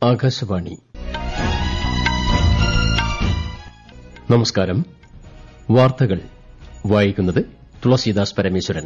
ആകാശവാണി നമസ്കാരം വാർത്തകൾ വായിക്കുന്നത് തുളസീദാസ് പരമേശ്വരൻ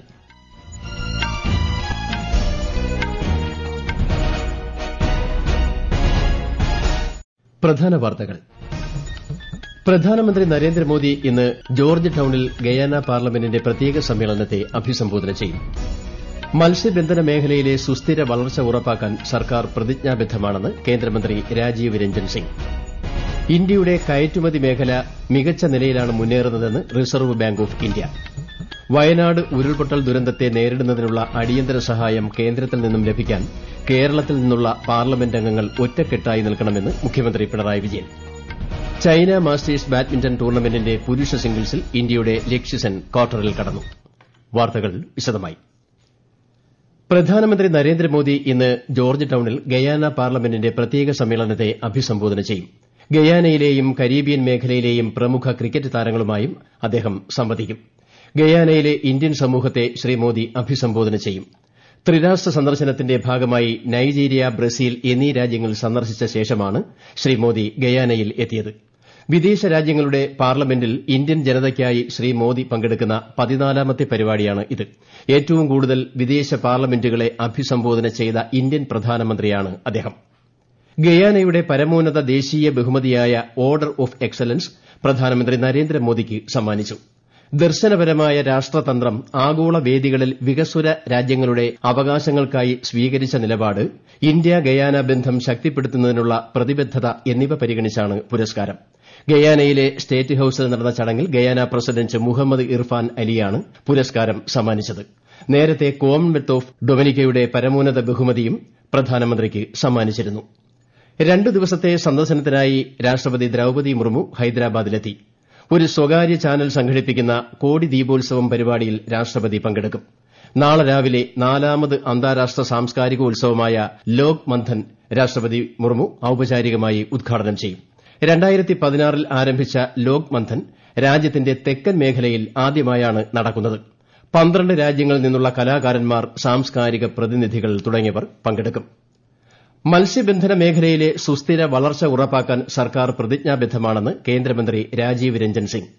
പ്രധാന വാർത്തകൾ പ്രധാനമന്ത്രി നരേന്ദ്രമോദി ഇന്ന് ജോർജ് ടൌണിൽ ഗയാന പാർലമെന്റിന്റെ പ്രത്യേക സമ്മേളനത്തെ അഭിസംബോധന ചെയ്യും മത്സ്യബന്ധന മേഖലയിലെ സുസ്ഥിര വളർച്ച ഉറപ്പാക്കാൻ സർക്കാർ പ്രതിജ്ഞാബദ്ധമാണെന്ന് കേന്ദ്രമന്ത്രി രാജീവ് രഞ്ജൻ സിംഗ് ഇന്ത്യയുടെ കയറ്റുമതി മേഖല മികച്ച നിലയിലാണ് മുന്നേറുന്നതെന്ന് reserve bank of India Wayanad ഉരുൾപൊട്ടൽ ദുരന്തത്തെ നേരിടുന്നതിനുള്ള അടിയന്തര സഹായം കേന്ദ്രത്തിൽ നിന്നും ലഭിക്കാൻ കേരളത്തിൽ നിന്നുള്ള പാർലമെന്റ് അംഗങ്ങൾ ഒറ്റക്കെട്ടായി നിൽക്കണമെന്ന് മുഖ്യമന്ത്രി Pinarayi Vijayan China masters badminton ടൂർണമെന്റിന്റെ പുരുഷ സിംഗിൾസിൽ ഇന്ത്യയുടെ ലക്ഷ്യസെൻ ക്വാർട്ടറിൽ കടന്നു വാർത്തകൾ വിശദമായി പ്രധാനമന്ത്രി നരേന്ദ്രമോദി ഇന്ന് ജോർജ് ടൌണിൽ ഗയാന പാർലമെന്റിന്റെ പ്രത്യേക സമ്മേളനത്തെ അഭിസംബോധന ചെയ്യും ഗയാനയിലെയും കരീബിയൻ മേഖലയിലെയും പ്രമുഖ ക്രിക്കറ്റ് താരങ്ങളുമായും അദ്ദേഹം സംവദിക്കും ഗയാനയിലെ ഇന്ത്യൻ സമൂഹത്തെ ശ്രീ മോദി അഭിസംബോധന ചെയ്യും ത്രിരാഷ്ട്ര സന്ദർശനത്തിന്റെ ഭാഗമായി നൈജീരിയ ബ്രസീൽ എന്നീ രാജ്യങ്ങൾ സന്ദർശിച്ച ശേഷമാണ് ശ്രീ മോദി ഗയാനയിൽ എത്തിയത് വിദേശ രാജ്യങ്ങളുടെ പാർലമെന്റിൽ ഇന്ത്യൻ ജനതയ്ക്കായി ശ്രീ മോദി പങ്കെടുക്കുന്ന പതിനാലാമത്തെ പരിപാടിയാണ് ഇത് ഏറ്റവും കൂടുതൽ വിദേശ പാർലമെന്റുകളെ അഭിസംബോധന ചെയ്ത ഇന്ത്യൻ പ്രധാനമന്ത്രിയാണ് അദ്ദേഹം ഗയാനയുടെ പരമോന്നത ദേശീയ ബഹുമതിയായ ഓർഡർ ഓഫ് എക്സലൻസ് പ്രധാനമന്ത്രി നരേന്ദ്രമോദിക്ക് സമ്മാനിച്ചു ദർശനപരമായ രാഷ്ട്രതന്ത്രം ആഗോള വേദികളിൽ വികസ്വര രാജ്യങ്ങളുടെ അവകാശങ്ങൾക്കായി സ്വീകരിച്ച നിലപാട് ഇന്ത്യ ഗയാന ബന്ധം ശക്തിപ്പെടുത്തുന്നതിനുള്ള പ്രതിബദ്ധത എന്നിവ പരിഗണിച്ചാണ് പുരസ്കാരം ഗയാനയിലെ സ്റ്റേറ്റ് ഹൌസിൽ നടന്ന ചടങ്ങിൽ ഗയാന പ്രസിഡന്റ് മുഹമ്മദ് ഇർഫാൻ അലിയാണ് പുരസ്കാരം സമ്മാനിച്ചത് നേരത്തെ കോമൺവെൽത്ത് ഓഫ് ഡൊമിനിക്കയുടെ പരമോന്നത ബഹുമതിയും പ്രധാനമന്ത്രിക്ക് സമ്മാനിച്ചിരുന്നു രണ്ടു ദിവസത്തെ സന്ദർശനത്തിനായി രാഷ്ട്രപതി ദ്രൌപതി മുർമു ഹൈദരാബാദിലെത്തി ഒരു സ്വകാര്യ ചാനൽ സംഘടിപ്പിക്കുന്ന കോടി ദീപോത്സവം പരിപാടിയിൽ രാഷ്ട്രപതി പങ്കെടുക്കും നാളെ രാവിലെ നാലാമത് അന്താരാഷ്ട്ര സാംസ്കാരികോത്സവമായ ലോക് മന്ഥൻ രാഷ്ട്രപതി മുർമു ഔപചാരികമായി ഉദ്ഘാടനം ചെയ്യും രണ്ടായിരത്തി പതിനാറിൽ ആരംഭിച്ച ലോക് മന്ഥൻ രാജ്യത്തിന്റെ തെക്കൻ മേഖലയിൽ ആദ്യമായാണ് നടക്കുന്നത് പന്ത്രണ്ട് രാജ്യങ്ങളിൽ നിന്നുള്ള കലാകാരന്മാർ സാംസ്കാരിക പ്രതിനിധികൾ തുടങ്ങിയവർ പങ്കെടുക്കും മത്സ്യബന്ധന മേഖലയിലെ സുസ്ഥിര വളർച്ച ഉറപ്പാക്കാൻ സർക്കാർ പ്രതിജ്ഞാബദ്ധമാണെന്ന് കേന്ദ്രമന്ത്രി രാജീവ് രഞ്ജൻ സിംഗ്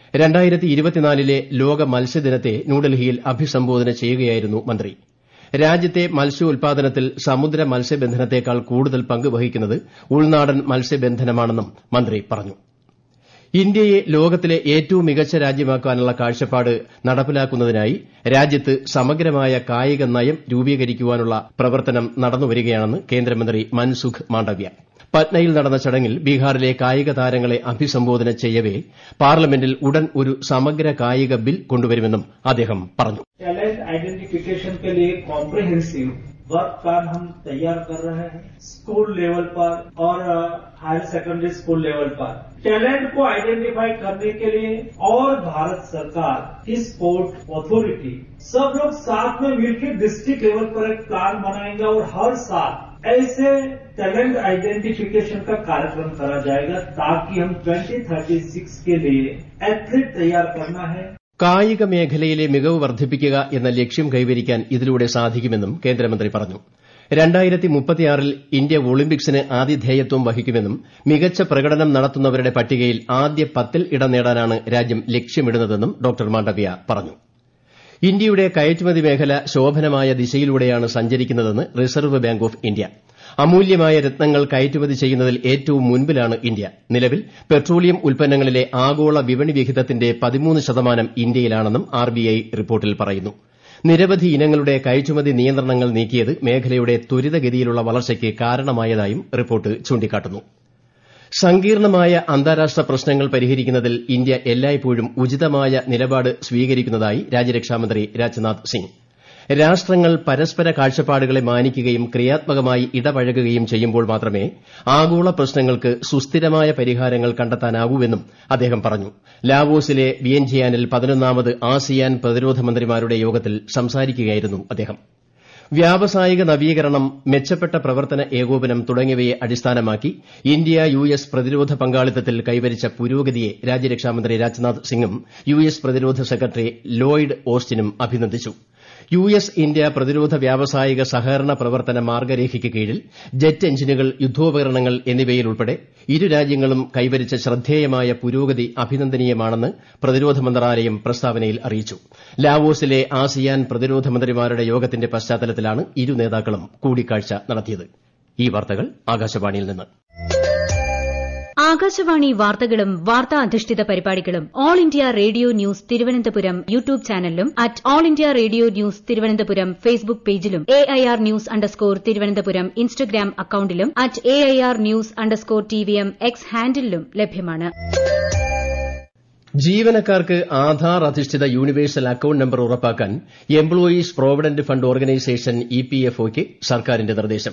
ലെ ലോക മത്സ്യദിനത്തെ ന്യൂഡൽഹിയിൽ അഭിസംബോധന ചെയ്യുകയായിരുന്നു മന്ത്രി രാജ്യത്തെ മത്സ്യോൽപാദനത്തിൽ സമുദ്ര മത്സ്യബന്ധനത്തേക്കാൾ കൂടുതൽ പങ്ക് വഹിക്കുന്നത് ഉൾനാടൻ മത്സ്യബന്ധനമാണെന്നും മന്ത്രി പറഞ്ഞു ഇന്ത്യയെ ലോകത്തിലെ ഏറ്റവും മികച്ച രാജ്യമാക്കാനുള്ള കാഴ്ചപ്പാട് നടപ്പിലാക്കുന്നതിനായി രാജ്യത്ത് സമഗ്രമായ കായിക നയം രൂപീകരിക്കാനുള്ള പ്രവർത്തനം നടന്നുവരികയാണെന്ന് കേന്ദ്രമന്ത്രി മൻസുഖ് മാണ്ഡവ്യ പറ്റ്നയിൽ നടന്ന ചടങ്ങിൽ ബീഹാറിലെ കായിക താരങ്ങളെ അഭിസംബോധന ചെയ്യവെ പാർലമെന്റിൽ ഉടൻ ഒരു സമഗ്ര കായിക ബിൽ കൊണ്ടുവരുമെന്നും അദ്ദേഹം പറഞ്ഞു टैलेंट आइडेंटिफिकेशन के लिए कॉम्प्रिहेंसिव वर्क प्लान हम तैयार कर रहे हैं स्कूल लेवल पर और हायर सेकेंडरी स्कूल लेवल पर टैलेंट को आइडेंटिफाई करने के लिए और भारत सरकार की स्पोर्ट अथॉरिटी सब लोग साथ में मिलकर डिस्ट्रिक्ट लेवल पर एक प्लान बनाएंगे और हर साल ऐसे टैलेंट आइडेंटिफिकेशन का कार्यक्रम करा जाएगा ताकि हम 2036 के लिए एथलीट तैयार करना है കായിക മേഖലയിലെ മികവ് വർദ്ധിപ്പിക്കുക എന്ന ലക്ഷ്യം കൈവരിക്കാൻ ഇതിലൂടെ സാധിക്കുമെന്നും കേന്ദ്രമന്ത്രി പറഞ്ഞു ൽ ഇന്ത്യ ഒളിമ്പിക്സിന് ആതിഥേയത്വം വഹിക്കുമെന്നും മികച്ച പ്രകടനം നടത്തുന്നവരുടെ പട്ടികയിൽ ആദ്യ പത്തിൽ ഇടം നേടാനാണ് രാജ്യം ലക്ഷ്യമിടുന്നതെന്നും ഡോക്ടർ മാണ്ഡവ്യ പറഞ്ഞു ഇന്ത്യയുടെ കയറ്റുമതി മേഖല ശോഭനമായ ദിശയിലൂടെയാണ് സഞ്ചരിക്കുന്നതെന്ന് റിസർവ് ബാങ്ക് ഓഫ് ഇന്ത്യ അമൂല്യമായ രത്നങ്ങൾ കയറ്റുമതി ചെയ്യുന്നതിൽ ഏറ്റവും മുൻപിലാണ് ഇന്ത്യ നിലവിൽ പെട്രോളിയം ഉൽപ്പന്നങ്ങളിലെ ആഗോള വിപണി വിഹിതത്തിന്റെ പതിമൂന്ന് ശതമാനം ഇന്ത്യയിലാണെന്നും ആർബിഐ റിപ്പോർട്ടിൽ പറയുന്നു നിരവധി ഇനങ്ങളുടെ കയറ്റുമതി നിയന്ത്രണങ്ങൾ നീക്കിയത് മേഖലയുടെ ത്വരിതഗതിയിലുള്ള വളർച്ചയ്ക്ക് കാരണമായതായും റിപ്പോർട്ട് ചൂണ്ടിക്കാട്ടുന്നു സങ്കീർണമായ അന്താരാഷ്ട്ര പ്രശ്നങ്ങൾ പരിഹരിക്കുന്നതിൽ ഇന്ത്യ എല്ലായ്പ്പോഴും ഉചിതമായ നിലപാട് സ്വീകരിക്കുന്നതായി രാജ്യരക്ഷാമന്ത്രി രാജ്നാഥ് സിംഗ് രാഷ്ട്രങ്ങൾ പരസ്പര കാഴ്ചപ്പാടുകളെ മാനിക്കുകയും ക്രിയാത്മകമായി ഇടപഴകുകയും ചെയ്യുമ്പോൾ മാത്രമേ ആഗോള പ്രശ്നങ്ങൾക്ക് സുസ്ഥിരമായ പരിഹാരങ്ങൾ കണ്ടെത്താനാകൂവെന്നും അദ്ദേഹം പറഞ്ഞു ലാവോസിലെ വിയൻജിയാനിൽ പതിനൊന്നാമത് ആസിയാൻ പ്രതിരോധ മന്ത്രിമാരുടെ യോഗത്തിൽ സംസാരിക്കുകയായിരുന്നു അദ്ദേഹം വ്യാവസായിക നവീകരണം മെച്ചപ്പെട്ട പ്രവർത്തന ഏകോപനം തുടങ്ങിയവയെ അടിസ്ഥാനമാക്കി ഇന്ത്യ യു എസ് പ്രതിരോധ പങ്കാളിത്തത്തിൽ കൈവരിച്ച പുരോഗതിയെ രാജ്യരക്ഷാമന്ത്രി രാജ്നാഥ് സിംഗും യു എസ് പ്രതിരോധ സെക്രട്ടറി ലോയിഡ് ഓസ്റ്റിനും അഭിനന്ദിച്ചു യു എസ് ഇന്ത്യ പ്രതിരോധ വ്യാവസായിക സഹകരണ പ്രവർത്തന മാർഗ്ഗരേഖയ്ക്ക് കീഴിൽ ജെറ്റ് എഞ്ചിനുകൾ യുദ്ധോപകരണങ്ങൾ എന്നിവയിലുൾപ്പെടെ ഇരു രാജ്യങ്ങളും കൈവരിച്ച ശ്രദ്ധേയമായ പുരോഗതി അഭിനന്ദനീയമാണെന്ന് പ്രതിരോധ മന്ത്രാലയം പ്രസ്താവനയിൽ അറിയിച്ചു ലാവോസിലെ ആസിയാൻ പ്രതിരോധ മന്ത്രിമാരുടെ യോഗത്തിന്റെ പശ്ചാത്തലത്തിലാണ് ഇരു നേതാക്കളും കൂടിക്കാഴ്ച നടത്തിയത് ഈ വാർത്തകൾ ആകാശവാണിയിൽ നിന്ന് ആകാശവാണി വാർത്തകളും വാർത്താ അധിഷ്ഠിത പരിപാടികളും all India radio news Thiruvananthapuram YouTube ചാനലിലും at all India radio news Thiruvananthapuram Facebook പേജിലും A I R news underscore Thiruvananthapuram Instagram അക്കൌണ്ടിലും at A I R news underscore T V M X ഹാൻഡിലും ലഭ്യമാണ് ജീവനക്കാർക്ക് ആധാർ അധിഷ്ഠിത യൂണിവേഴ്സൽ അക്കൌണ്ട് നമ്പർ ഉറപ്പാക്കാൻ employees provident fund organisation E P F ഒയ്ക്ക് സർക്കാരിന്റെ നിർദ്ദേശം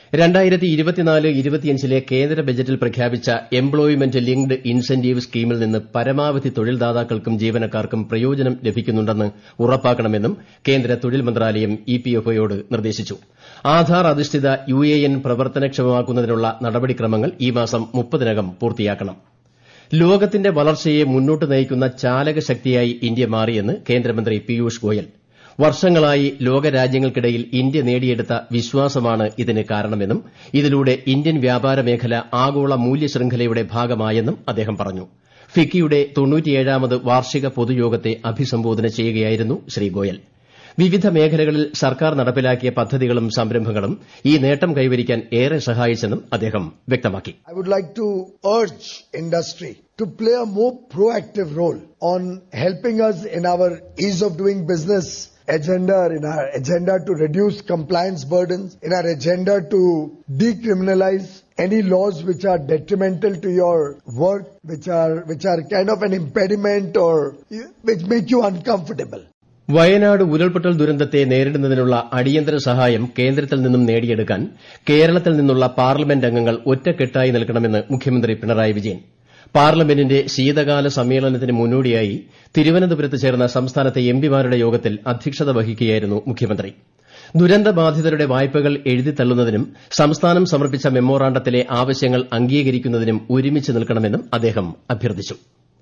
ലെ കേന്ദ്ര ബജറ്റിൽ പ്രഖ്യാപിച്ച എംപ്ലോയ്മെന്റ് ലിങ്ക്ഡ് ഇൻസെന്റീവ് സ്കീമിൽ നിന്ന് പരമാവധി തൊഴിൽദാതാക്കൾക്കും ജീവനക്കാർക്കും പ്രയോജനം ലഭിക്കുന്നുണ്ടെന്ന് ഉറപ്പാക്കണമെന്നും കേന്ദ്ര തൊഴിൽ മന്ത്രാലയം ഇ പി എഫ് ഒയോട് നിർദ്ദേശിച്ചു ആധാർ അധിഷ്ഠിത യു എ എൻ പ്രവർത്തനക്ഷമമാക്കുന്നതിനുള്ള നടപടിക്രമങ്ങൾ ഈ മാസം മുപ്പതിനകം പൂർത്തിയാക്കണം ലോകത്തിന്റെ വളർച്ചയെ മുന്നോട്ട് നയിക്കുന്ന ചാലകശക്തിയായി ഇന്ത്യ മാറിയെന്ന് കേന്ദ്രമന്ത്രി പീയൂഷ് ഗോയൽ വർഷങ്ങളായി ലോകരാജ്യങ്ങൾക്കിടയിൽ ഇന്ത്യ നേടിയെടുത്ത വിശ്വാസമാണ് ഇതിന് കാരണമെന്നും ഇതിലൂടെ ഇന്ത്യൻ വ്യാപാര മേഖല ആഗോള മൂല്യശൃംഖലയുടെ ഭാഗമായെന്നും അദ്ദേഹം പറഞ്ഞു ഫിക്കിയുടെ തൊണ്ണൂറ്റിയേഴാമത് വാർഷിക പൊതുയോഗത്തെ അഭിസംബോധന ചെയ്യുകയായിരുന്നു ശ്രീ ഗോയൽ വിവിധ മേഖലകളിൽ സർക്കാർ നടപ്പിലാക്കിയ പദ്ധതികളും സംരംഭങ്ങളും ഈ നേട്ടം കൈവരിക്കാൻ ഏറെ സഹായിച്ചെന്നും അദ്ദേഹം വ്യക്തമാക്കി I would like to urge industry to play a more proactive role on helping us in our ease of doing business agenda, in our agenda to reduce compliance burdens, in our agenda to decriminalize any laws which are detrimental to your work, which are, which are kind of an impediment or which make you uncomfortable. Wayanad ഉരുൾപൊട്ടൽ ദുരന്തത്തെ നേരിടുന്നതിനുള്ള അടിയന്തര സഹായം കേന്ദ്രത്തിൽ നിന്നും നേടിയെടുക്കാൻ കേരളത്തിൽ നിന്നുള്ള parliament അംഗങ്ങൾ ഒറ്റക്കെട്ടായി നിൽക്കണമെന്ന് മുഖ്യമന്ത്രി പിണറായി വിജയൻ പാർലമെന്റിന്റെ ശീതകാല സമ്മേളനത്തിന് മുന്നോടിയായി തിരുവനന്തപുരത്ത് ചേർന്ന സംസ്ഥാനത്തെ എംപിമാരുടെ യോഗത്തിൽ അധ്യക്ഷത വഹിക്കുകയായിരുന്നു മുഖ്യമന്ത്രി ദുരന്തബാധിതരുടെ വായ്പകൾ എഴുതിത്തള്ളുന്നതിനും സംസ്ഥാനം സമർപ്പിച്ച മെമ്മോറാണ്ടത്തിലെ ആവശ്യങ്ങൾ അംഗീകരിക്കുന്നതിനും ഒരുമിച്ച് നിൽക്കണമെന്നും അദ്ദേഹം അഭ്യർത്ഥിച്ചു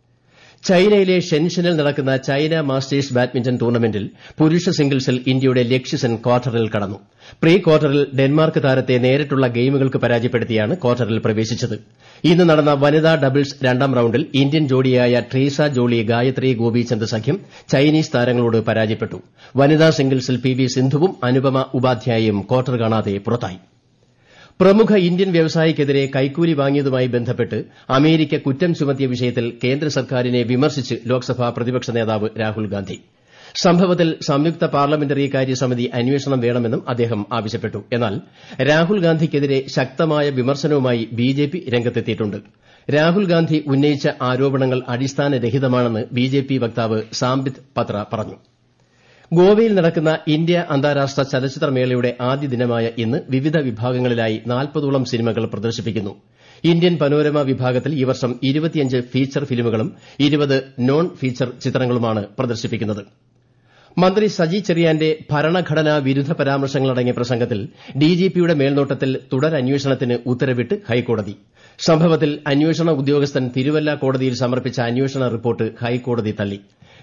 ചൈനയിലെ ഷെൻഷനിൽ നടക്കുന്ന ചൈന മാസ്റ്റേഴ്സ് ബാഡ്മിന്റൺ ടൂർണമെന്റിൽ പുരുഷ സിംഗിൾസിൽ ഇന്ത്യയുടെ ലക്ഷ്യസെൻ ക്വാർട്ടറിൽ കടന്നു പ്രീ ക്വാർട്ടറിൽ ഡെൻമാർക്ക് താരത്തെ നേരിട്ടുള്ള ഗെയിമുകൾക്ക് പരാജയപ്പെടുത്തിയാണ് ക്വാർട്ടറിൽ പ്രവേശിച്ചത് ഇന്ന് നടന്ന വനിതാ ഡബിൾസ് രണ്ടാം റൌണ്ടിൽ ഇന്ത്യൻ ജോഡിയായ ട്രീസ ജോളി ഗായത്രി ഗോപിചന്ദ് സഖ്യം ചൈനീസ് താരങ്ങളോട് പരാജയപ്പെട്ടു വനിതാ സിംഗിൾസിൽ പി വി സിന്ധുവും അനുപമ ഉപാധ്യായയും ക്വാർട്ടർ കാണാതെ പുറത്തായി പ്രമുഖ ഇന്ത്യൻ വ്യവസായിക്കെതിരെ കൈക്കൂലി വാങ്ങിയതുമായി ബന്ധപ്പെട്ട് അമേരിക്ക കുറ്റം ചുമത്തിയ വിഷയത്തിൽ കേന്ദ്ര സർക്കാരിനെ വിമർശിച്ച് ലോക്സഭാ പ്രതിപക്ഷ നേതാവ് രാഹുൽ ഗാന്ധി സംഭവത്തിൽ സംയുക്ത പാർലമെന്ററി കാര്യ സമിതി അന്വേഷണം വേണമെന്നും അദ്ദേഹം ആവശ്യപ്പെട്ടു എന്നാൽ രാഹുൽ ഗാന്ധിക്കെതിരെ ശക്തമായ വിമർശനവുമായി ബിജെപി രംഗത്തെത്തിയിട്ടുണ്ട് രാഹുൽ ഗാന്ധി ഉന്നയിച്ച ആരോപണങ്ങൾ അടിസ്ഥാനരഹിതമാണെന്ന് ബിജെപി വക്താവ് സാംബിത് പത്ര പറഞ്ഞു ഗോവയിൽ നടക്കുന്ന ഇന്ത്യ അന്താരാഷ്ട്ര ചലച്ചിത്രമേളയുടെ ആദ്യ ദിനമായ ഇന്ന് വിവിധ വിഭാഗങ്ങളിലായി നാൽപ്പതോളം സിനിമകൾ പ്രദർശിപ്പിക്കുന്നു ഇന്ത്യൻ പനോരമ വിഭാഗത്തിൽ ഈ വർഷം ഇരുപത്തിയഞ്ച് ഫീച്ചർ ഫിലിമുകളും ഇരുപത് നോൺ ഫീച്ചർ ചിത്രങ്ങളുമാണ് പ്രദർശിപ്പിക്കുന്നത് മന്ത്രി സജി ചെറിയാന്റെ ഭരണഘടനാ വിരുദ്ധ പരാമർശങ്ങളടങ്ങിയ പ്രസംഗത്തിൽ ഡിജിപിയുടെ മേൽനോട്ടത്തിൽ തുടരന്വേഷണത്തിന് ഉത്തരവിട്ട് ഹൈക്കോടതി സംഭവത്തിൽ അന്വേഷണ ഉദ്യോഗസ്ഥൻ തിരുവല്ല കോടതിയിൽ സമർപ്പിച്ച അന്വേഷണ റിപ്പോർട്ട് ഹൈക്കോടതി തള്ളി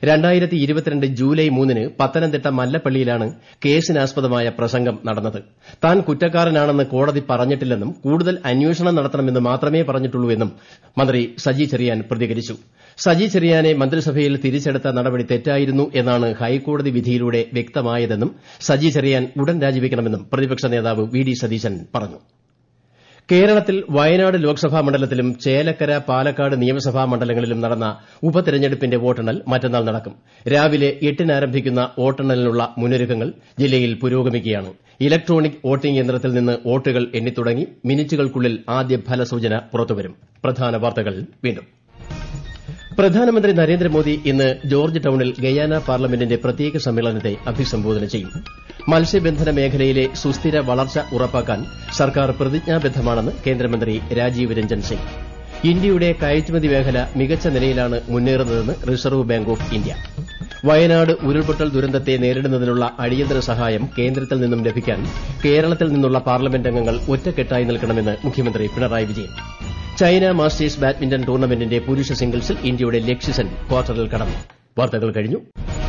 ജൂലൈ മൂന്നിന് പത്തനംതിട്ട മല്ലപ്പള്ളിയിലാണ് കേസിനാസ്പദമായ പ്രസംഗം നടന്നത് താൻ കുറ്റക്കാരനാണെന്ന് കോടതി പറഞ്ഞിട്ടില്ലെന്നും കൂടുതൽ അന്വേഷണം നടത്തണമെന്ന് മാത്രമേ പറഞ്ഞിട്ടുള്ളൂവെന്നും മന്ത്രി സജി ചെറിയാൻ പ്രതികരിച്ചു സജി ചെറിയാനെ മന്ത്രിസഭയിൽ തിരിച്ചെടുത്ത നടപടി തെറ്റായിരുന്നു എന്നാണ് ഹൈക്കോടതി വിധിയിലൂടെ വ്യക്തമായതെന്നും സജി ചെറിയാൻ ഉടൻ രാജിവെക്കണമെന്നും പ്രതിപക്ഷ നേതാവ് വി ഡി സതീശൻ പറഞ്ഞു കേരളത്തിൽ വയനാട് ലോക്സഭാ മണ്ഡലത്തിലും ചേലക്കര പാലക്കാട് നിയമസഭാ മണ്ഡലങ്ങളിലും നടന്ന ഉപതെരഞ്ഞെടുപ്പിന്റെ വോട്ടെണ്ണൽ മറ്റന്നാൾ നടക്കും രാവിലെ എട്ടിന് ആരംഭിക്കുന്ന വോട്ടെണ്ണലിനുള്ള മുന്നൊരുക്കങ്ങൾ ജില്ലയിൽ പുരോഗമിക്കുകയാണ് ഇലക്ട്രോണിക് വോട്ടിംഗ് യന്ത്രത്തിൽ നിന്ന് വോട്ടുകൾ എണ്ണിത്തുടങ്ങി മിനിറ്റുകൾക്കുള്ളിൽ ആദ്യ ഫലസൂചന പുറത്തുവരും പ്രധാന വാർത്തകൾ വീണ്ടും പ്രധാനമന്ത്രി നരേന്ദ്രമോദി ഇന്ന് ജോർജ് ടൌണിൽ ഗയാന പാർലമെന്റിന്റെ പ്രത്യേക സമ്മേളനത്തെ അഭിസംബോധന ചെയ്യും മത്സ്യബന്ധന മേഖലയിലെ സുസ്ഥിര വളർച്ച ഉറപ്പാക്കാൻ സർക്കാർ പ്രതിജ്ഞാബദ്ധമാണെന്ന് കേന്ദ്രമന്ത്രി രാജീവ് രഞ്ജൻ സിംഗ് ഇന്ത്യയുടെ കയറ്റുമതി മേഖല മികച്ച നിലയിലാണ് മുന്നേറുന്നതെന്ന് reserve bank of India Wayanad ഉരുൾപൊട്ടൽ ദുരന്തത്തെ നേരിടുന്നതിനുള്ള അടിയന്തര സഹായം കേന്ദ്രത്തിൽ നിന്നും ലഭിക്കാൻ കേരളത്തിൽ നിന്നുള്ള പാർലമെന്റ് അംഗങ്ങൾ ഒറ്റക്കെട്ടായി നിൽക്കണമെന്ന് മുഖ്യമന്ത്രി Pinarayi Vijayan China masters badminton ടൂർണമെന്റിന്റെ പുരുഷ സിംഗിൾസിൽ ഇന്ത്യയുടെ ലക്ഷ്യസെൻ ക്വാർട്ടറിൽ കടന്നു വാർത്തകൾ കഴിഞ്ഞു